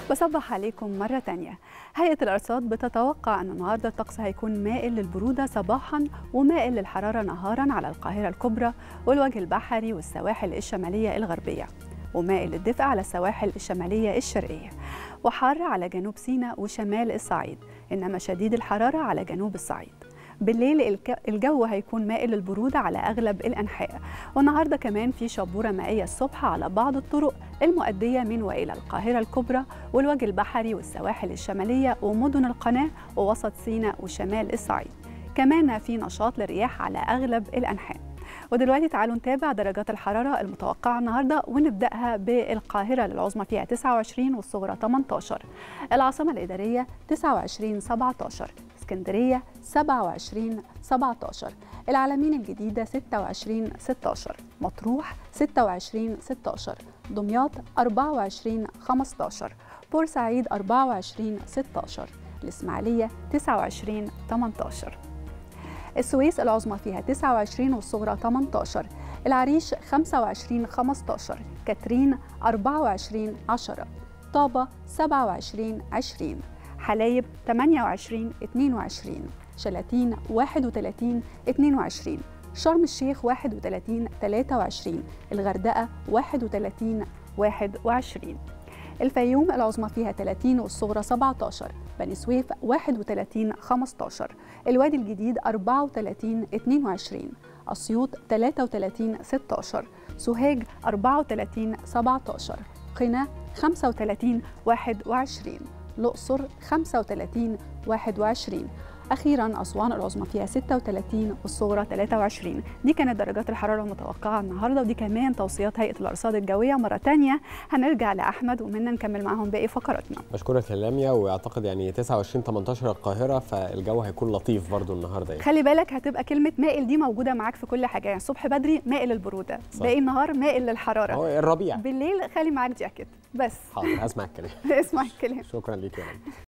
بصبح عليكم مرة تانية هيئة الأرصاد بتتوقع أن النهاردة الطقس هيكون مائل للبرودة صباحا ومائل للحرارة نهارا على القاهرة الكبرى والوجه البحري والسواحل الشمالية الغربية ومائل للدفء على السواحل الشمالية الشرقية وحار على جنوب سيناء وشمال الصعيد إنما شديد الحرارة على جنوب الصعيد بالليل الجو هيكون مائل للبرودة على أغلب الأنحاء والنهاردة كمان في شبورة مائية الصبح على بعض الطرق المؤدية من وإلى القاهرة الكبرى والوجه البحري والسواحل الشمالية ومدن القناة ووسط سيناء وشمال الصعيد كمان في نشاط للرياح على أغلب الأنحاء ودلوقتي تعالوا نتابع درجات الحرارة المتوقعة النهاردة ونبدأها بالقاهرة للعظمى فيها 29 والصغرى 18 العاصمة الإدارية 29 17 اسكندرية 27 17 العالمين الجديدة 26 16 مطروح 26 16 دمياط 24 15 بورسعيد 24 16 الإسماعيلية 29 18 السويس العظمى فيها 29 والصغرى 18 العريش 25 15 كاترين 24 10 طابة 27 20 حلايب 28 22 شلاتين 31 22 شرم الشيخ 31 23 الغردقة 31 21 الفيوم العظمى فيها 30 والصغرى 17 بني سويف 31 15 الوادي الجديد 34 22 أسيوط 33 16 سوهاج 34 17 قنا 35 21 الأقصر 35 21 أخيرا أسوان العظمى فيها 36 والصغرى 23 دي كانت درجات الحرارة المتوقعة النهاردة ودي كمان توصيات هيئة الأرصاد الجوية مرة تانية هنرجع لأحمد ومنا نكمل معاهم باقي فقراتنا بشكرك يا لاميا واعتقد يعني 29 18 القاهره فالجو هيكون لطيف برضو النهارده يعني. خلي بالك هتبقى كلمة مائل دي موجودة معاك في كل حاجة يعني الصبح بدري مائل للبرودة صح. باقي النهار مائل للحرارة هو الربيع بالليل خلي معاك جاكيت بس حاضر اسمع الكلام اسمع الكلام شكرا ليك يا لاميا